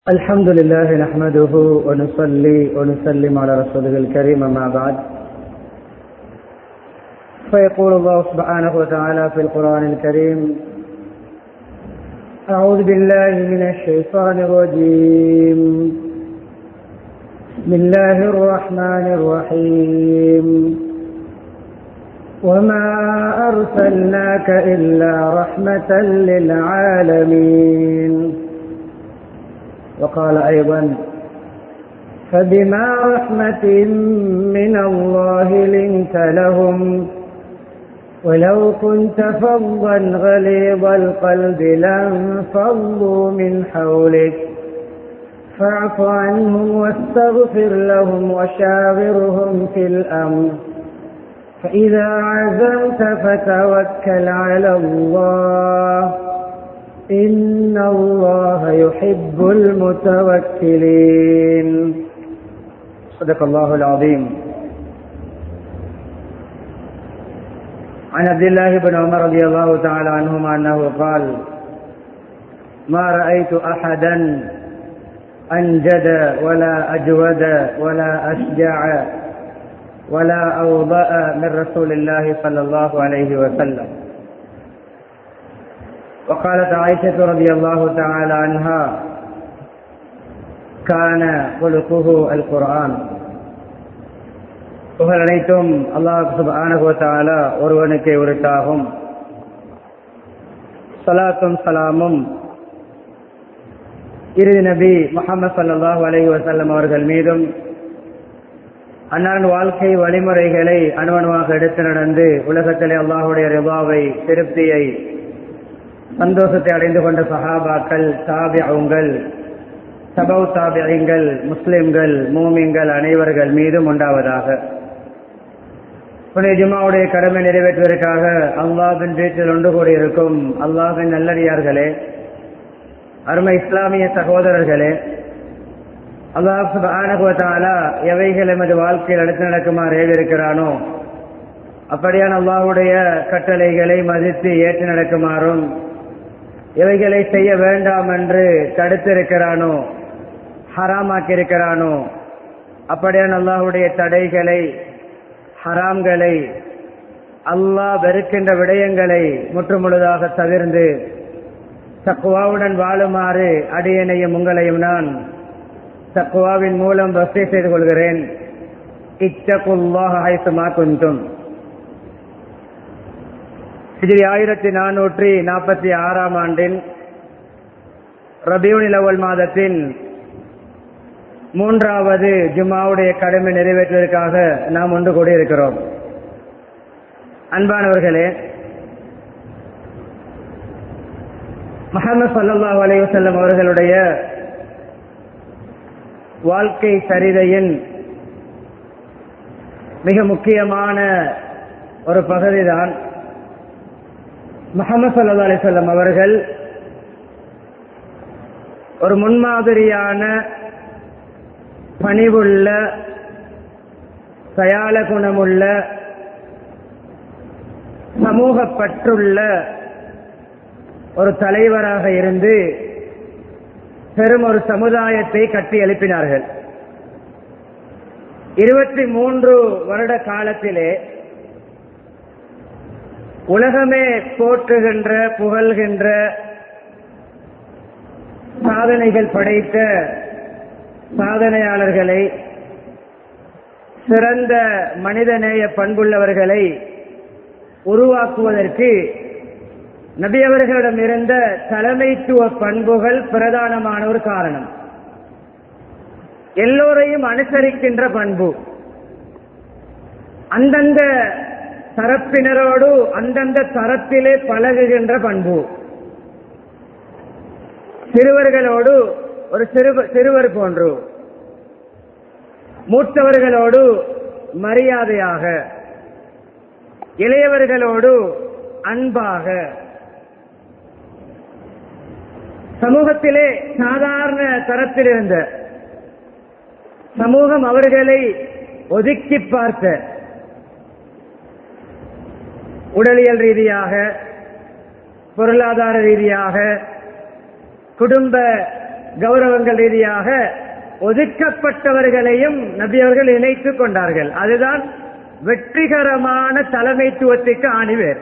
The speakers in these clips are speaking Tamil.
الحمد لله نحمده ونصلي ونسلم على رسوله الكريم أما بعد فيقول الله سبحانه وتعالى في القرآن الكريم أعوذ بالله من الشيطان الرجيم بسم الله الرحمن الرحيم وما أرسلناك إلا رحمة للعالمين وقال أيضا فبما رحمة من الله لنت لهم ولو كنت فظا غليظ القلب لانفضوا من حولك فاعف عنهم واستغفر لهم وشاورهم في الأمر فإذا عزمت فتوكل على الله إن الله يحب المتوكلين صدق الله العظيم عن عبد الله بن عمر رضي الله تعالى عنهما أنه قال ما رأيت أحدا أنجد ولا أجود ولا أشجع ولا أوضأ من رسول الله صلى الله عليه وسلم وقالت عائشة رضي الله تعالى عنها كان خلقه القرآن புகழ் அனைத்தும் அல்லாஹ் சுபானுவத்தாலா ஒருவனுக்கே உரித்தாகும் சலாத்தும் சலாமும் இறுதி நபி முகமது சல்லாஹூ அலஹி வசல்லம் அவர்கள் மீதும் அன்னாரின் வாழ்க்கை வழிமுறைகளை அணுவணுவாக எடுத்து நடந்து உலகத்திலே அல்லாஹுடைய ரிபாவை திருப்தியை சந்தோஷத்தை அடைந்து கொண்ட சஹாபாக்கள் தாபியங்கள் சபவ் தாபியங்கள் முஸ்லிம்கள் மூமிங்கள் அனைவர்கள் மீதும் உண்டாவதாக புனித ஜுமாவுடைய கடமை நிறைவேற்றுவதற்காக அல்லாவின் வீட்டில் ஒன்று கூடியிருக்கும் அல்லாவின் நல்லடியார்களே அருமை இஸ்லாமிய சகோதரர்களே அல்லாஹாலா எவைகள் எமது வாழ்க்கையில் அடுத்து நடக்குமாறு ஏவிருக்கிறானோ அப்படியான அல்லாஹுடைய கட்டளைகளை மதித்து ஏற்று நடக்குமாறும் இவைகளை செய்ய வேண்டாம் என்று தடுத்திருக்கிறானோ ஹராமாக்கியிருக்கிறானோ அப்படியான அல்லாஹுடைய தடைகளை ஹராம்களை அல்லாஹ் வெறுக்கின்ற விடயங்களை முற்றுமுழுதாக தவிர்ந்து தக்குவாவுடன் வாழுமாறு அடியனையும் உங்களையும் நான் தக்குவாவின் மூலம் வசதி செய்து கொள்கிறேன் இச்சகுல்லாக ஹைசுமா குந்தும் ஹிஜ்ரி ஆயிரத்தி நானூற்றி நாற்பத்தி ஆறாம் ஆண்டின் ரபியூனில் அவல் மாதத்தின் மூன்றாவது ஜுமாவுடைய கடமை நிறைவேற்றுவதற்காக நாம் ஒன்று கூடியிருக்கிறோம் அன்பானவர்களே மஹமது சல்லாஹ் அலைவசல்லம் அவர்களுடைய வாழ்க்கை சரிதையின் மிக முக்கியமான ஒரு பகுதிதான் முகமது சல்லா அலிசல்லம் அவர்கள் ஒரு முன்மாதிரியான பணிவுள்ள தயால குணமுள்ள சமூகப்பற்றுள்ள ஒரு தலைவராக இருந்து பெரும் ஒரு சமுதாயத்தை கட்டி எழுப்பினார்கள் இருபத்தி மூன்று வருட காலத்திலே உலகமே போற்றுகின்ற புகழ்கின்ற சாதனைகள் படைத்த சாதனையாளர்களை சிறந்த மனிதநேய பண்புள்ளவர்களை உருவாக்குவதற்கு நபி அவர்களிடம் இருந்த தலைமைத்துவ பண்புகள் பிரதானமான ஒரு காரணம் எல்லோரையும் அனுசரிக்கின்ற பண்பு அந்தந்த தரப்பினரோடு அந்தந்த தரத்திலே பழகுகின்ற பண்பு சிறுவர்களோடு ஒரு சிறுவர் போன்று மூத்தவர்களோடு மரியாதையாக இளையவர்களோடு அன்பாக சமூகத்திலே சாதாரண தரத்தில் இருந்த சமூகம் அவர்களை ஒதுக்கி பார்த்த உடலியல் ரீதியாக பொருளாதார ரீதியாக குடும்ப கௌரவங்கள் ரீதியாக ஒதுக்கப்பட்டவர்களையும் நபி அவர்கள் இணைத்துக் கொண்டார்கள் அதுதான் வெற்றிகரமான தலைமைத்துவத்துக்கு ஆணிவேர்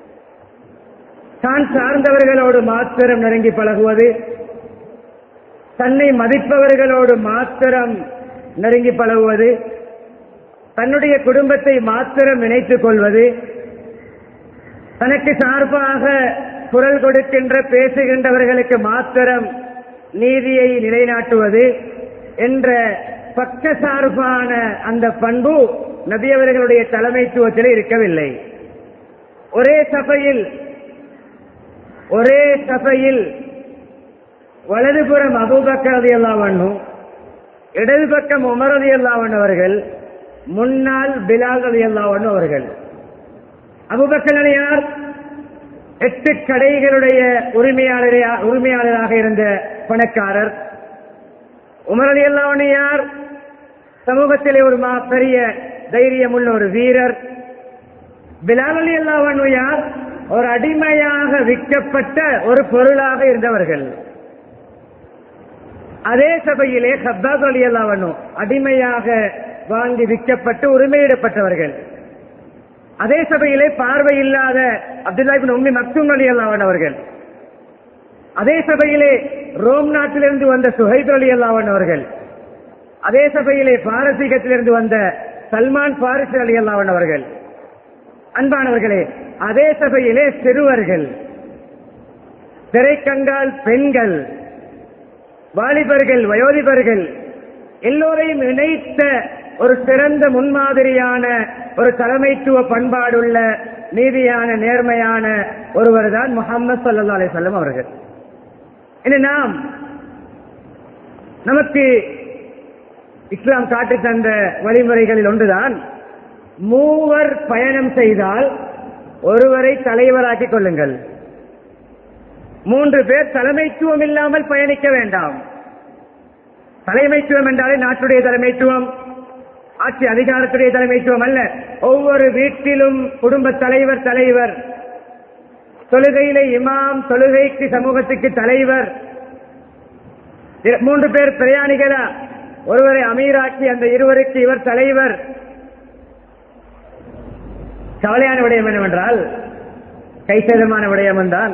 தான் சார்ந்தவர்களோடு மாத்திரம் நெருங்கி பழகுவது தன்னை மதிப்பவர்களோடு மாத்திரம் நெருங்கி பழகுவது தன்னுடைய குடும்பத்தை மாத்திரம் இணைத்துக் கொள்வது தனக்கு சார்பாக குரல் கொடுக்கின்ற பேசுகின்றவர்களுக்கு மாத்திரம் நீதியை நிலைநாட்டுவது என்ற பக்க சார்பான அந்த பண்பு நபியவர்களுடைய தலைமைத்துவத்தில் இருக்கவில்லை ஒரே சபையில் ஒரே சபையில் வலதுபுறம் அபூபக்கரதி அல்லாவண்ணும் இடது பக்கம் உமரதி அல்லாவன் அவர்கள் முன்னாள் பிலால் அலி அல்லாவன் அவர்கள் அபுபக்கர் யார் எட்டு கடைகளுடைய உரிமையாளரே உரிமையாளராக இருந்த பணக்காரர் உமர் அலி அல்லாவன் யார் சமூகத்திலே ஒரு மா பெரிய தைரியம் உள்ள ஒரு வீரர் பிலால் அலி அல்லாவன் யார் ஒரு அடிமையாக விற்கப்பட்ட ஒரு பொருளாக இருந்தவர்கள் அதே சபையிலே ஹப்பாஸ் அலி அல்லாவனு அடிமையாக வாங்கி விற்கப்பட்டு உரிமையிடப்பட்டவர்கள் அதே சபையிலே பார்வை இல்லாத அப்துல்லாபின் உம்மி மக்தூம் அலி அல்லாவன் அவர்கள் அதே சபையிலே ரோம் நாட்டிலிருந்து வந்த சுஹைப் அலி அல்லாவன் அவர்கள் அதே சபையிலே பாரசீகத்திலிருந்து வந்த சல்மான் பாரிஸ் அலி அல்லாவன் அவர்கள் அன்பானவர்களே அதே சபையிலே சிறுவர்கள் திரைக்கங்கால் பெண்கள் வாலிபர்கள் வயோதிபர்கள் எல்லோரையும் இணைத்த ஒரு சிறந்த முன்மாதிரியான ஒரு தலைமைத்துவ பண்பாடுள்ள நீதியான நேர்மையான ஒருவர் தான் முகமது சல்லா அலிசல்லம் அவர்கள் இனி நாம் நமக்கு இஸ்லாம் காட்டி தந்த வழிமுறைகளில் ஒன்றுதான் மூவர் பயணம் செய்தால் ஒருவரை தலைவராக்கிக் கொள்ளுங்கள் மூன்று பேர் தலைமைத்துவம் இல்லாமல் பயணிக்க வேண்டாம் தலைமைத்துவம் என்றாலே நாட்டுடைய தலைமைத்துவம் ஆட்சி அதிகாரத்துடைய தலைமைத்துவம் அல்ல ஒவ்வொரு வீட்டிலும் குடும்ப தலைவர் தலைவர் தொழுகையிலே இமாம் தொழுகைக்கு சமூகத்துக்கு தலைவர் மூன்று பேர் பிரயாணிகளா ஒருவரை அமீராக்கி அந்த இருவருக்கு இவர் தலைவர் கவலையான விடயம் என்னவென்றால் கைசேதமான விடயம் தான்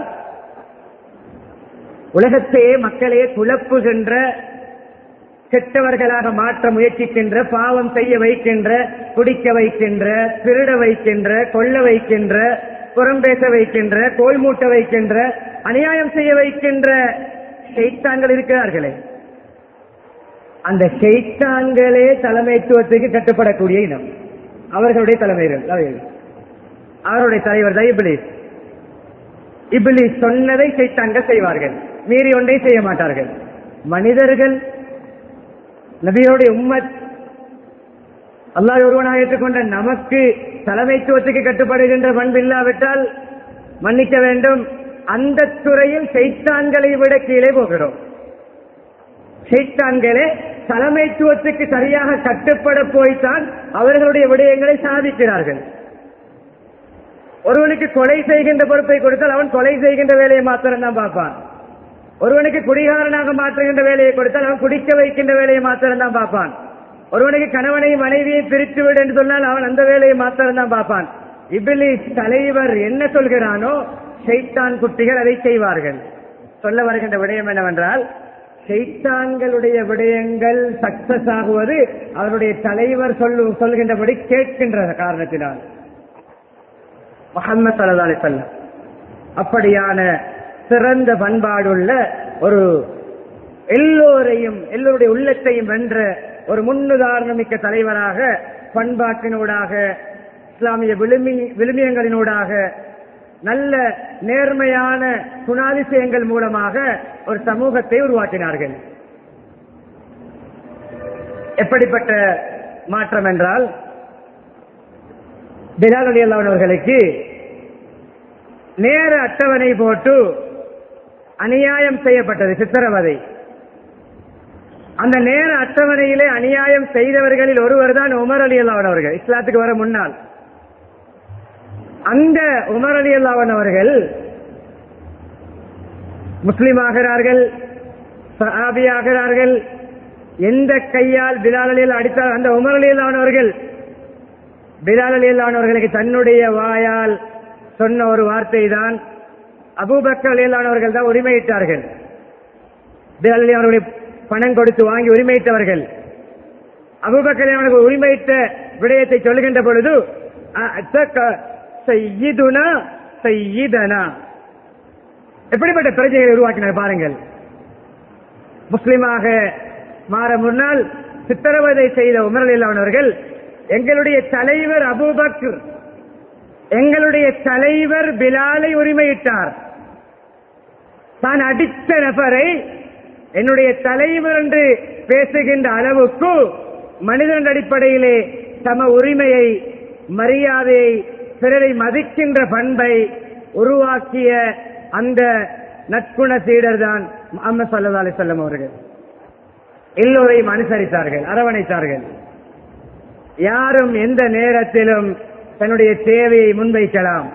உலகத்தையே மக்களையே குழப்புகின்ற கெட்டவர்களாக மாற்ற முயற்சிக்கின்ற பாவம் செய்ய வைக்கின்ற குடிக்க வைக்கின்ற திருட வைக்கின்ற கொல்ல வைக்கின்ற புறம்பேச வைக்கின்ற கோல் மூட்ட வைக்கின்ற அநியாயம் செய்ய வைக்கின்ற செய்தான்கள் இருக்கிறார்களே அந்த செய்தான்களே தலைமைத்துவத்துக்கு கட்டுப்படக்கூடிய இனம் அவர்களுடைய தலைமைகள் அவருடைய தலைவர் தான் இபிலிஸ் இபிலிஸ் சொன்னதை செய்தான்கள் செய்வார்கள் மீறி ஒன்றை செய்ய மாட்டார்கள் மனிதர்கள் நபியோடைய உம்மத் அல்லாஹ் ஒருவனாக ஏற்றுக்கொண்ட நமக்கு தலைமைத்துவத்துக்கு கட்டுப்படுகின்ற பண்பு இல்லாவிட்டால் மன்னிக்க வேண்டும் அந்த துறையில் செய்தான்களை விட கீழே போகிறோம் செய்தான்களே தலைமைத்துவத்துக்கு சரியாக கட்டுப்பட போய்த்தான் அவர்களுடைய விடயங்களை சாதிக்கிறார்கள் ஒருவனுக்கு கொலை செய்கின்ற பொறுப்பை கொடுத்தால் அவன் கொலை செய்கின்ற வேலையை மாத்திரம் தான் பார்ப்பான் ஒருவனுக்கு குடிகாரனாக மாற்றுகின்ற வேலையை கொடுத்தால் அவன் குடிக்க வைக்கின்ற வேலையை மாத்திரம் தான் பார்ப்பான் ஒருவனுக்கு கணவனையும் மனைவியை பிரித்து விடு என்று சொன்னால் அவன் அந்த வேலையை மாத்திரம் தான் பார்ப்பான் இபிலி தலைவர் என்ன சொல்கிறானோ செய்தான் குட்டிகள் அதை செய்வார்கள் சொல்ல வருகின்ற விடயம் என்னவென்றால் செய்தான்களுடைய விடயங்கள் சக்சஸ் ஆகுவது அவருடைய தலைவர் சொல்லு சொல்கின்றபடி கேட்கின்ற காரணத்தினால் முகமது சல்லா அலிசல்லம் அப்படியான சிறந்த பண்பாடுள்ள ஒரு எல்லோரையும் எல்லோருடைய உள்ளத்தையும் வென்ற ஒரு முன்னுதாரணமிக்க தலைவராக பண்பாட்டினூடாக இஸ்லாமிய விழுமி விழுமியங்களினூடாக நல்ல நேர்மையான குணாதிசயங்கள் மூலமாக ஒரு சமூகத்தை உருவாக்கினார்கள் எப்படிப்பட்ட மாற்றம் என்றால் பிலால் அலி அவர்களுக்கு நேர அட்டவணை போட்டு அநியாயம் செய்யப்பட்டது சித்திரவதை அந்த நேர அட்டவணையிலே அநியாயம் செய்தவர்களில் ஒருவர் தான் உமர் அலி அல்லாவன் அவர்கள் இஸ்லாத்துக்கு வர முன்னால் அந்த உமர் அலி அல்லாவன் அவர்கள் முஸ்லிம் ஆகிறார்கள் சஹாபியாகிறார்கள் எந்த கையால் பிலால் அலியில் அடித்தார் அந்த உமர் அலியிலானவர்கள் பிலால் அலியிலானவர்களுக்கு தன்னுடைய வாயால் சொன்ன ஒரு வார்த்தை தான் அபூபக்கர் அலியிலானவர்கள் தான் உரிமையிட்டார்கள் பிலால் அலி அவர்களை பணம் கொடுத்து வாங்கி உரிமையிட்டவர்கள் அபூபக்கர் அவர்கள் உரிமையிட்ட விடயத்தை சொல்லுகின்ற பொழுது அத்தக செய்யிதுனா செய்யிதனா எப்படிப்பட்ட பிரஜைகளை உருவாக்கினார் பாருங்கள் முஸ்லிமாக மாற முன்னால் சித்திரவதை செய்த உமரலில் அவர்கள் எங்களுடைய தலைவர் அபூபக்கர் எங்களுடைய தலைவர் பிலாலை உரிமையிட்டார் தான் அடித்த நபரை என்னுடைய தலைவர் என்று பேசுகின்ற அளவுக்கு மனிதன் அடிப்படையிலே தம உரிமையை மரியாதையை பிறரை மதிக்கின்ற பண்பை உருவாக்கிய அந்த நற்குண சீடர் தான் முகமது சல்லா அலிசல்லம் அவர்கள் எல்லோரையும் அனுசரித்தார்கள் அரவணைத்தார்கள் யாரும் எந்த நேரத்திலும் தன்னுடைய தேவையை முன்வைக்கலாம்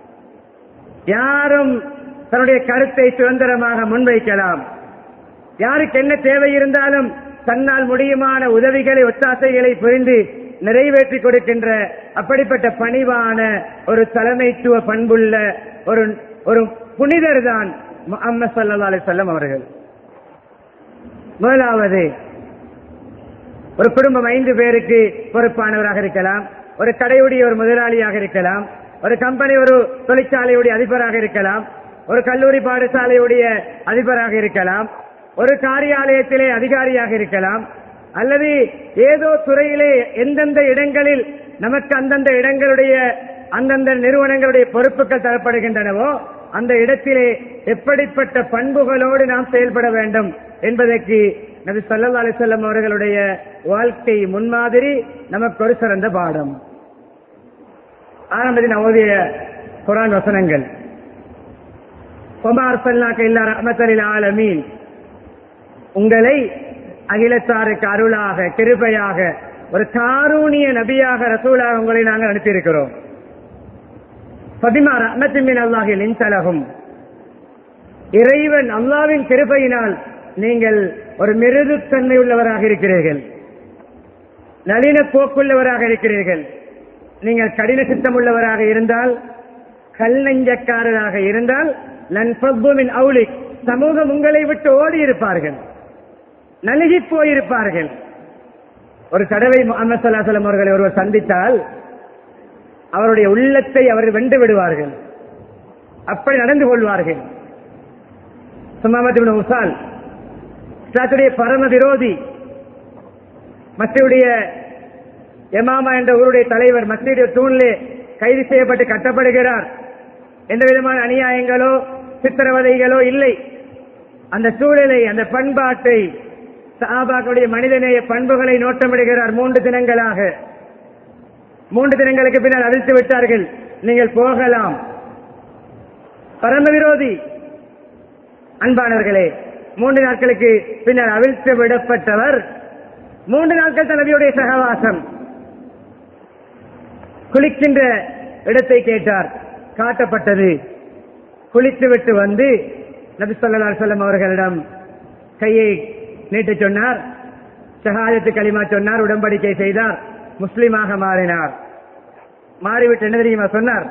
யாரும் தன்னுடைய கருத்தை சுதந்திரமாக முன்வைக்கலாம் யாருக்கு என்ன தேவை இருந்தாலும் தன்னால் முடியுமான உதவிகளை ஒத்தாசைகளை புரிந்து நிறைவேற்றி கொடுக்கின்ற அப்படிப்பட்ட பணிவான ஒரு தலைமைத்துவ பண்புள்ள ஒரு ஒரு புனிதர் தான் முகமது சல்லா அலிசல்லம் அவர்கள் முதலாவது ஒரு குடும்பம் ஐந்து பேருக்கு பொறுப்பானவராக இருக்கலாம் ஒரு கடையுடைய ஒரு முதலாளியாக இருக்கலாம் ஒரு கம்பெனி ஒரு தொழிற்சாலையுடைய அதிபராக இருக்கலாம் ஒரு கல்லூரி பாடசாலையுடைய அதிபராக இருக்கலாம் ஒரு காரியாலயத்திலே அதிகாரியாக இருக்கலாம் அல்லது ஏதோ துறையிலே எந்தெந்த இடங்களில் நமக்கு அந்தந்த இடங்களுடைய அந்தந்த நிறுவனங்களுடைய பொறுப்புகள் தரப்படுகின்றனவோ அந்த இடத்திலே எப்படிப்பட்ட பண்புகளோடு நாம் செயல்பட வேண்டும் என்பதற்கு நபி சல்லா அலிசல்லம் அவர்களுடைய வாழ்க்கை முன்மாதிரி நமக்கு ஒரு சிறந்த பாடம் ஆரம்பத்தில் ஓதிய குரான் வசனங்கள் ஒமார் சல்லாக்க இல்லா ரஹமத்தலில் ஆலமீன் உங்களை அகிலத்தாருக்கு அருளாக கிருபையாக ஒரு காரூணிய நபியாக ரசூலாக உங்களை நாங்கள் அனுப்பியிருக்கிறோம் பதிமா ரஹமத்தின் அல்லாஹில் இன்சலகும் இறைவன் அல்லாவின் கிருபையினால் நீங்கள் ஒரு மிருதுத்தன்மை உள்ளவராக இருக்கிறீர்கள் நளின போக்குள்ளவராக இருக்கிறீர்கள் நீங்கள் கடின சித்தம் உள்ளவராக இருந்தால் கல் நெஞ்சக்காரராக இருந்தால் நன்புமின் அவுலிக் சமூகம் உங்களை விட்டு ஓடி இருப்பார்கள் நலுகி போயிருப்பார்கள் ஒரு தடவை முகமது சல்லாசலம் அவர்களை ஒருவர் சந்தித்தால் அவருடைய உள்ளத்தை அவர் வென்று விடுவார்கள் அப்படி நடந்து கொள்வார்கள் சுமாமத் உசால் இஸ்லாத்துடைய பரம விரோதி மத்தியுடைய எமாமா என்ற ஊருடைய தலைவர் மத்தியுடைய தூணிலே கைது செய்யப்பட்டு கட்டப்படுகிறார் எந்த விதமான அநியாயங்களோ சித்திரவதைகளோ இல்லை அந்த சூழலை அந்த பண்பாட்டை சாபாக்களுடைய மனிதநேய பண்புகளை நோட்டமிடுகிறார் மூன்று தினங்களாக மூன்று தினங்களுக்கு பின்னர் அழித்து விட்டார்கள் நீங்கள் போகலாம் பரம விரோதி அன்பானவர்களே மூன்று நாட்களுக்கு பின்னர் அவிழ்த்து விடப்பட்டவர் மூன்று நாட்கள் தலைவியுடைய சகவாசம் குளிக்கின்ற இடத்தை கேட்டார் காட்டப்பட்டது குளித்து விட்டு வந்து நபி சொல்லா சொல்லம் அவர்களிடம் கையை நீட்டு சொன்னார் ஷஹாதத்து களிமா சொன்னார் உடன்படிக்கை செய்தார் முஸ்லிமாக மாறினார் மாறிவிட்டு என்ன தெரியுமா சொன்னார்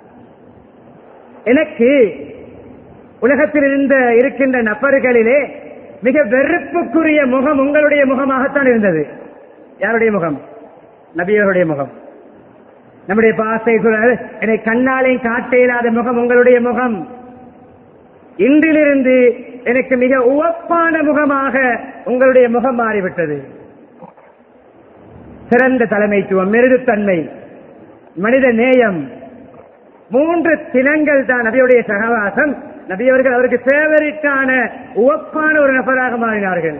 எனக்கு உலகத்தில் இருந்த இருக்கின்ற நபர்களிலே மிக வெறுப்புக்குரிய முகம் உங்களுடைய முகமாகத்தான் இருந்தது யாருடைய முகம் நபியருடைய முகம் நம்முடைய பாசை என்னை கண்ணாலையும் காட்ட இயலாத முகம் உங்களுடைய முகம் இன்றிலிருந்து எனக்கு மிக உவப்பான முகமாக உங்களுடைய முகம் மாறிவிட்டது சிறந்த தலைமைத்துவம் மிருதுத்தன்மை மனித நேயம் மூன்று தினங்கள் தான் நபியுடைய சகவாசம் நபியவர்கள் அவருக்கு ஃபேவரிட்டான உவப்பான ஒரு நபராக மாறினார்கள்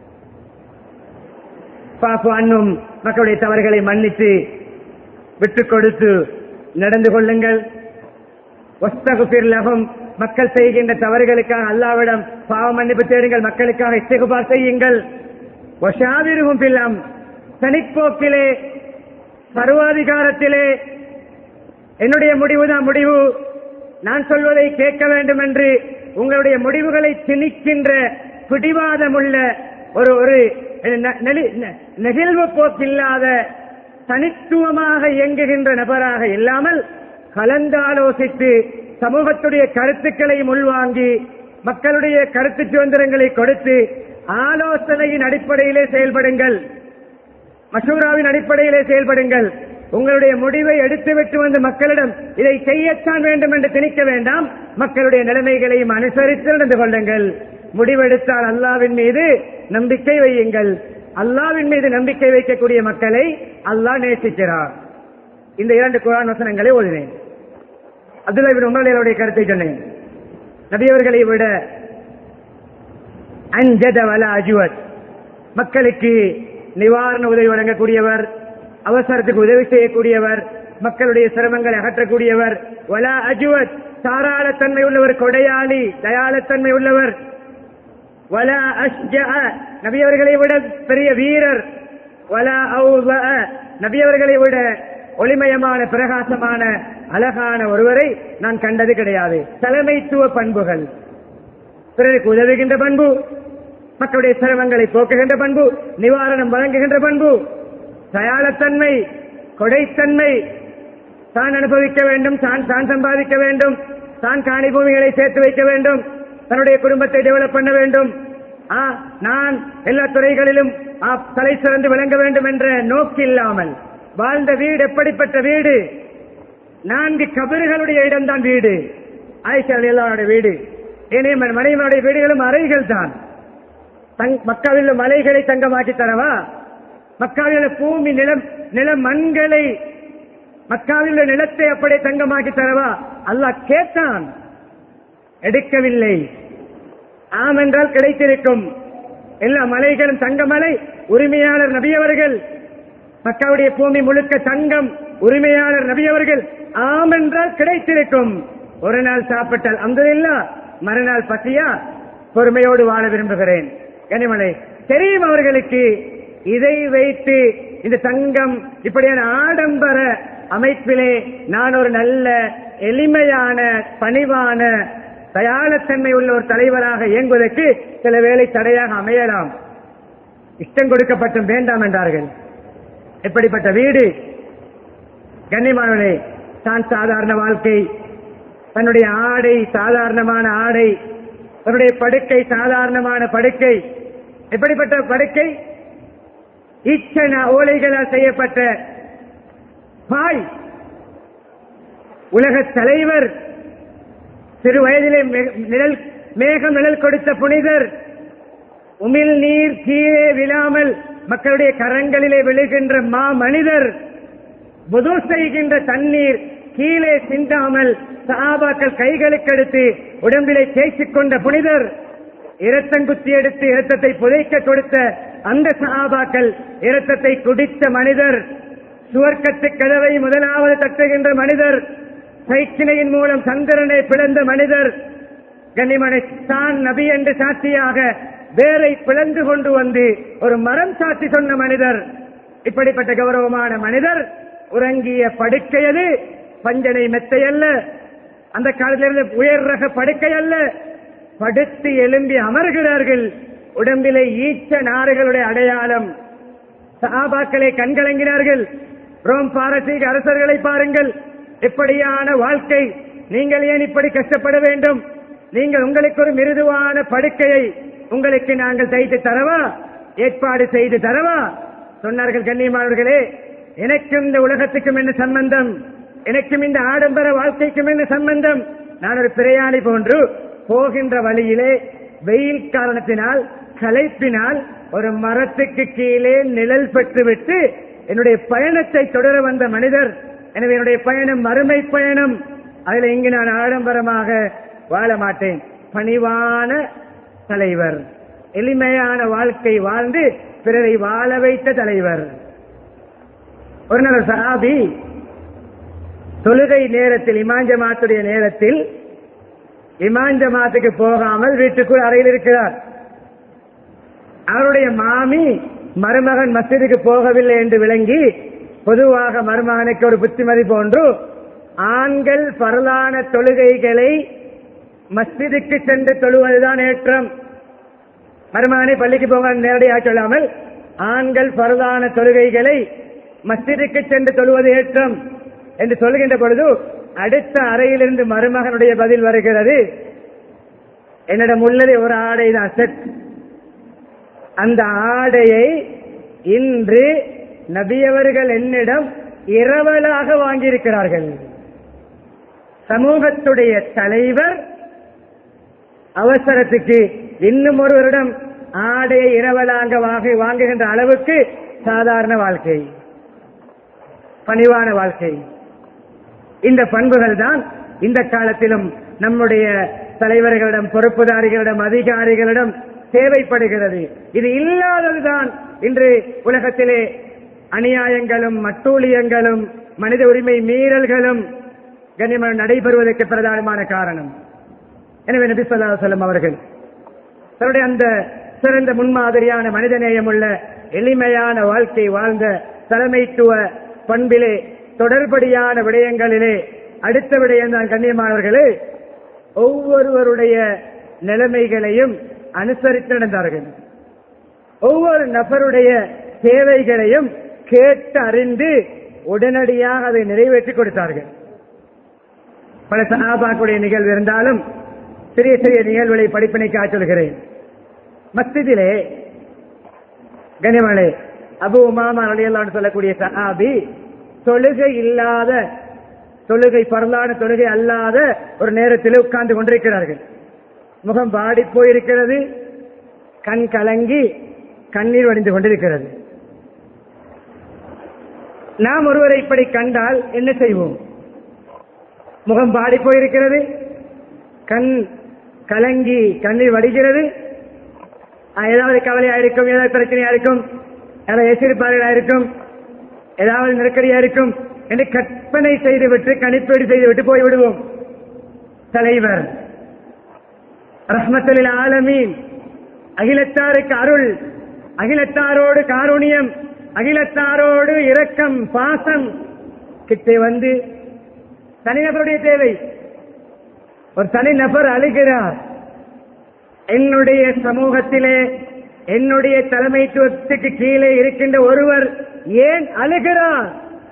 பாப்பு அண்ணும் மக்களுடைய தவறுகளை மன்னித்து விட்டுக் கொடுத்து நடந்து கொள்ளுங்கள் ஒஸ்தகுபிர்லகும் மக்கள் செய்கின்ற தவறுகளுக்காக அல்லாவிடம் பாவ மன்னிப்பு தேடுங்கள் மக்களுக்காக இஸ்திகுபார் செய்யுங்கள் ஒஷாவிருகும் பில்லாம் தனிப்போக்கிலே சர்வாதிகாரத்திலே என்னுடைய முடிவுதான் முடிவு நான் சொல்வதை கேட்க வேண்டும் என்று உங்களுடைய முடிவுகளை திணிக்கின்ற பிடிவாதமுள்ள ஒரு ஒரு நெ- நெளி- நெ- நெகிழ்வு போக்கில்லாத தனித்துவமாக இயங்குகின்ற நபராக இல்லாமல் கலந்தாலோசித்து சமூகத்துடைய கருத்துக்களை உள்வாங்கி மக்களுடைய கருத்து சுதந்திரங்களை கொடுத்து ஆலோசனையின் அடிப்படையிலே செயல்படுங்கள் மசூராவின் அடிப்படையிலே செயல்படுங்கள் உங்களுடைய முடிவை எடுத்துவிட்டு வந்து மக்களிடம் இதை செய்யத்தான் வேண்டும் என்று திணிக்க வேண்டாம் மக்களுடைய நிலைமைகளையும் அனுசரித்து நடந்து கொள்ளுங்கள் முடிவெடுத்தால் அல்லாவின் மீது நம்பிக்கை வையுங்கள் அல்லாவின் மீது நம்பிக்கை வைக்கக்கூடிய மக்களை அல்லாஹ் நேசிக்கிறார் இந்த இரண்டு குரான் வசனங்களை ஓதினேன் அப்துல்லா இபின் உமர்களுடைய கருத்தை சொன்னேன் நபியவர்களை விட அஞ்சத வல அஜுவத் மக்களுக்கு நிவாரண உதவி வழங்கக்கூடியவர் அவசரத்துக்கு உதவி செய்யக்கூடியவர் மக்களுடைய சிரமங்களை அகற்றக்கூடியவர் வல அஜுவத் தாராளத்தன்மை உள்ளவர் கொடையாளி தயாளத்தன்மை உள்ளவர் வல அஷ்ஜஅ நபியவர்களை விட பெரிய வீரர் வல அவுவ நபியவர்களை விட ஒளிமயமான பிரகாசமான அழகான ஒருவரை நான் கண்டது கிடையாது தலைமைத்துவ பண்புகள் பிறருக்கு உதவுகின்ற பண்பு மக்களுடைய சிரமங்களை போக்குகின்ற பண்பு நிவாரணம் வழங்குகின்ற பண்பு தயாளத்தன்மை கொடைத்தன்மை தான் அனுபவிக்க வேண்டும் தான் தான் சம்பாதிக்க வேண்டும் தான் காணி பூமிகளை சேர்த்து வைக்க வேண்டும் தன்னுடைய குடும்பத்தை டெவலப் பண்ண வேண்டும் ஆ, நான் எல்லா துறைகளிலும் ஆ, தலை சிறந்து விளங்க வேண்டும் என்ற நோக்கு இல்லாமல் வாழ்ந்த வீடு எப்படிப்பட்ட வீடு நான்கு கபறுகளுடைய இடம்தான் வீடு ஆயிஷா எல்லாருடைய வீடு ஏனைய மனைவியுடைய வீடுகளும் அறைகள் தான் தங்- மக்காவில் உள்ள மலைகளை தங்கமாக்கி தரவா மக்காவில் உள்ள பூமி நிலம் நில மண்களை மக்காவில் உள்ள நிலத்தை அப்படியே தங்கமாக்கி தரவா அல்லாஹ் கேட்டான் எடுக்கவில்லை ஆம் என்றால் கிடைத்திருக்கும் எல்லா மலைகளும் தங்கமலை உரிமையாளர் நபியவர்கள் மக்காவுடைய பூமி முழுக்க தங்கம் உரிமையாளர் நபியவர்கள் ஆம் என்றால் கிடைத்திருக்கும் ஒரு நாள் சாப்பிட்டால் அந்த மறுநாள் பசியா பொறுமையோடு வாழ விரும்புகிறேன் கனிமலை தெரியும் அவர்களுக்கு இதை வைத்து இந்த தங்கம் இப்படியான ஆடம்பர அமைப்பிலே நான் ஒரு நல்ல எளிமையான பணிவான தயாளத்தன்மை உள்ள ஒரு தலைவராக இயங்குவதற்கு சில வேளை தடையாக அமையலாம் இஷ்டம் கொடுக்கப்பட்டும் வேண்டாம் என்றார்கள் எப்படிப்பட்ட வீடு கண்ணியமானவர்களே தான் சாதாரண வாழ்க்கை தன்னுடைய ஆடை சாதாரணமான ஆடை தன்னுடைய படுக்கை சாதாரணமான படுக்கை எப்படிப்பட்ட படுக்கை ஈச்சன ஓலைகளால் செய்யப்பட்ட பாய் உலக தலைவர் சிறு வயதிலே மெ- நிழல் மேகம் நிழல் கொடுத்த புனிதர் உமிழ் நீர் கீழே விழாமல் மக்களுடைய கரங்களிலே விழுகின்ற மா மனிதர் புது செய்கின்ற தண்ணீர் கீழே சிந்தாமல் சஹாபாக்கள் கைகளுக்கு எடுத்து உடம்பிலே தேய்ச்சிக் கொண்ட புனிதர் இரத்தங்குத்தி எடுத்து இரத்தத்தை புதைக்க கொடுத்த அந்த சஹாபாக்கள் இரத்தத்தை குடித்த மனிதர் சுவர்க்கத்து கதவை முதலாவது தட்டுகின்ற மனிதர் சைக்கிளையின் மூலம் சந்திரனை பிளந்த மனிதர் கண்ணிமனை தான் நபி என்று சாட்சியாக வேரை பிளந்து கொண்டு வந்து ஒரு மரம் சாட்சி சொன்ன மனிதர் இப்படிப்பட்ட கௌரவமான மனிதர் உறங்கிய படுக்கையது பஞ்சனை மெத்தை அல்ல அந்த காலத்திலிருந்து உயர் ரக படுக்கை அல்ல படுத்து எழும்பி அமர்கிறார்கள் உடம்பிலே ஈச்ச நாறுகளுடைய அடையாளம் சஹாபாக்களை கண்கலங்கினார்கள் ரோம் பாரசீக அரசர்களை பாருங்கள் எப்படியான வாழ்க்கை நீங்கள் ஏன் இப்படி கஷ்டப்பட வேண்டும் நீங்கள் உங்களுக்கு ஒரு மிருதுவான படுக்கையை உங்களுக்கு நாங்கள் தைத்து தரவா ஏற்பாடு செய்து தரவா சொன்னார்கள் கண்ணியமானவர்களே எனக்கும் இந்த உலகத்துக்கும் என்ன சம்பந்தம் எனக்கும் இந்த ஆடம்பர வாழ்க்கைக்கும் என்ன சம்பந்தம் நான் ஒரு பிரயாணி போன்று போகின்ற வழியிலே வெயில் காரணத்தினால் களைப்பினால் ஒரு மரத்துக்கு கீழே நிழல் பெற்றுவிட்டு என்னுடைய பயணத்தை தொடர வந்த மனிதர் எனவே என்னுடைய பயணம் மறுமை பயணம் அதில் இங்கு நான் ஆடம்பரமாக வாழ மாட்டேன் பணிவான தலைவர் எளிமையான வாழ்க்கை வாழ்ந்து பிறரை வாழ வைத்த தலைவர் ஒரு நாள் சஹாபி தொழுகை நேரத்தில் இமாஞ்சமாத்துடைய நேரத்தில் இமாஞ்சமாத்துக்கு போகாமல் வீட்டுக்குள் அறையில் இருக்கிறார் அவருடைய மாமி மருமகன் மஸ்ஜிதுக்கு போகவில்லை என்று விளங்கி பொதுவாக மருமகனுக்கு ஒரு புத்திமதி போன்று ஆண்கள் பரலான தொழுகைகளை மஸ்ஜிதுக்கு சென்று தொழுவதுதான் ஏற்றம் மருமகனை பள்ளிக்கு போங்க நேரடியாக சொல்லாமல் ஆண்கள் பரதான தொழுகைகளை மஸ்ஜிதுக்கு சென்று தொழுவது ஏற்றம் என்று சொல்கின்ற பொழுது அடுத்த அறையிலிருந்து மருமகனுடைய பதில் வருகிறது என்னிடம் உள்ளது ஒரு ஆடை தான் செட் அந்த ஆடையை இன்று நபியவர்கள் என்னிடம் இரவலாக வாங்கியிருக்கிறார்கள் சமூகத்துடைய தலைவர் அவசரத்துக்கு இன்னும் ஒருவரிடம் ஆடையை இரவலாக வாங்கி வாங்குகின்ற அளவுக்கு சாதாரண வாழ்க்கை பணிவான வாழ்க்கை இந்த பண்புகள் தான் இந்த காலத்திலும் நம்முடைய தலைவர்களிடம் பொறுப்புதாரிகளிடம் அதிகாரிகளிடம் தேவைப்படுகிறது இது இல்லாததுதான் இன்று உலகத்திலே அநியாயங்களும் மட்டூழியங்களும் மனித உரிமை மீறல்களும் கண்ணியமான நடைபெறுவதற்கு பிரதானமான காரணம் எனவே நபி ஸல்லல்லாஹு அலைஹி வஸல்லம் அவர்கள் தன்னுடைய அந்த சிறந்த முன்மாதிரியான மனிதநேயமுள்ள எளிமையான வாழ்க்கை வாழ்ந்த தலைமைத்துவ பண்பிலே தொடர்படியான விடயங்களிலே அடுத்த விடயம் தான் கண்ணியமானவர்களே ஒவ்வொருவருடைய நிலைமைகளையும் அனுசரித்து நடந்தார்கள் ஒவ்வொரு நபருடைய தேவைகளையும் கேட்டு அறிந்து உடனடியாக அதை நிறைவேற்றி கொடுத்தார்கள் பல சனாபாக்குடைய நிகழ்வு இருந்தாலும் சிறிய சிறிய நிகழ்வுகளை படிப்பினைக்காக சொல்கிறேன் மஸ்திதிலே கனிமலை அபு உமாமா அலியல்லான்னு சொல்லக்கூடிய சஹாபி தொழுகை இல்லாத தொழுகை பரலான தொழுகை அல்லாத ஒரு நேரத்தில் உட்கார்ந்து கொண்டிருக்கிறார்கள் முகம் பாடி போயிருக்கிறது கண் கலங்கி கண்ணீர் வடிந்து கொண்டிருக்கிறது நாம் ஒருவரை இப்படி கண்டால் என்ன செய்வோம் முகம் பாடி போயிருக்கிறது கண் கலங்கி கண்ணீர் வடிகிறது ஆ, ஏதாவது கவலையா இருக்கும் ஏதாவது பிரச்சனையா இருக்கும் ஏதாவது எச்சரிப்பாளர்களா இருக்கும் ஏதாவது நெருக்கடியா இருக்கும் என்று கற்பனை செய்துவிட்டு கணிப்பீடு செய்துவிட்டு போய்விடுவோம் தலைவர் ரஹ்மத்தலில் ஆலமீன் அகிலத்தாருக்கு அருள் அகிலத்தாரோடு காருணியம் அகிலத்தாரோடு இரக்கம் பாசம் கிட்டே வந்து தனிநபருடைய தேவை ஒரு தனிநபர் அழுகிறார் என்னுடைய சமூகத்திலே என்னுடைய தலைமைத்துவத்துக்கு கீழே இருக்கின்ற ஒருவர் ஏன் அழுகிறார்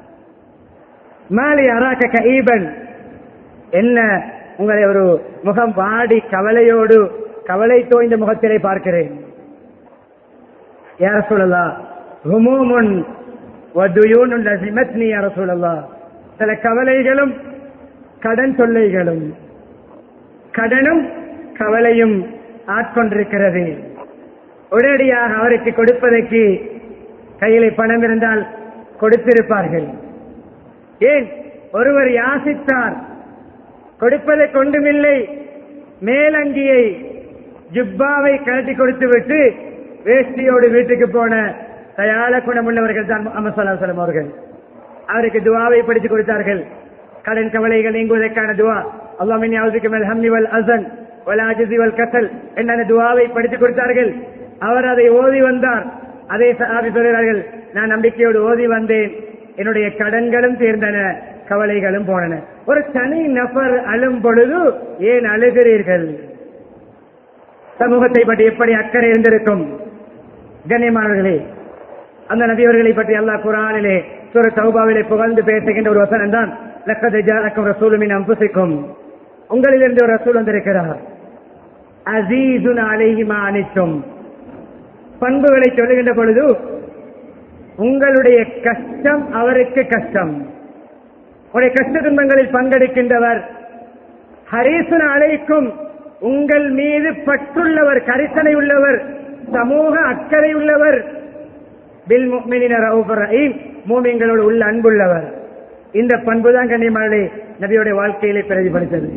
மாலி அராக்க கைபன் என்ன உங்களை ஒரு முகம் வாடி கவலையோடு கவலை தோய்ந்த முகத்திலே பார்க்கிறேன் யார சொல்லலாம் ஹுமூமுன் வதுயூன் லசிமத்னி யார சொல்லலாம் சில கவலைகளும் கடன் தொல்லைகளும் கடனும் கவலையும் ஆட்கொண்டிருக்கிறது உடனடியாக அவருக்கு கொடுப்பதற்கு கையிலே பணம் இருந்தால் கொடுத்திருப்பார்கள் ஏன் ஒருவர் யாசித்தார் கொடுப்பதை கொண்டுமில்லை மேலங்கியை ஜுப்பாவை கழட்டி கொடுத்து விட்டு வேஷ்டியோடு வீட்டுக்கு போன தயால குணமுள்ளவர்கள் தான் அமசலாசலம் அவர்கள் அவருக்கு துவாவை படித்து கொடுத்தார்கள் கடன் கவலைகள் நீங்குவதற்கான துவா அல்லாமின் யாவுக்கு மேல் ஹம்மி வல் அசன் வல் அஜிசி வல் கசல் என்ன துவாவை படித்து கொடுத்தார்கள் அவர் அதை ஓதி வந்தார் அதே சாபி சொல்கிறார்கள் நான் நம்பிக்கையோடு ஓதி வந்தேன் என்னுடைய கடன்களும் தீர்ந்தன கவலைகளும் போனன ஒரு தனி நபர் அழும் பொழுது ஏன் அழுகிறீர்கள் சமூகத்தை பற்றி எப்படி அக்கறை இருந்திருக்கும் கண்ணியமானவர்களே அந்த நபியவர்களை பற்றி அல்லாஹ் குரானிலே சுர தௌபாவிலே புகழ்ந்து பேசுகின்ற ஒரு வசனம் தான் லக்கது ஜாலக்கும் ரசூலுமின் அம்புசிக்கும் உங்களிலிருந்து ஒரு ரசூல் வந்திருக்கிறார் அசீசுன் அலைஹிமா அனித்தும் பண்புகளை சொல்லுகின்ற பொழுது உங்களுடைய கஷ்டம் அவருக்கு கஷ்டம் உங்களுடைய கஷ்ட துன்பங்களில் பங்கெடுக்கின்றவர் ஹரீசுன் அழைக்கும் உங்கள் மீது பற்றுள்ளவர் கரிசனை உள்ளவர் சமூக அக்கறை உள்ளவர் பில் முக்மினின ரவுஃபர் ரஹீம் மூமிங்களோடு உள்ள அன்புள்ளவர் இந்த பண்பு தான் கண்ணியமானே நபியோட வாழ்க்கையிலே பிரதிபலித்தது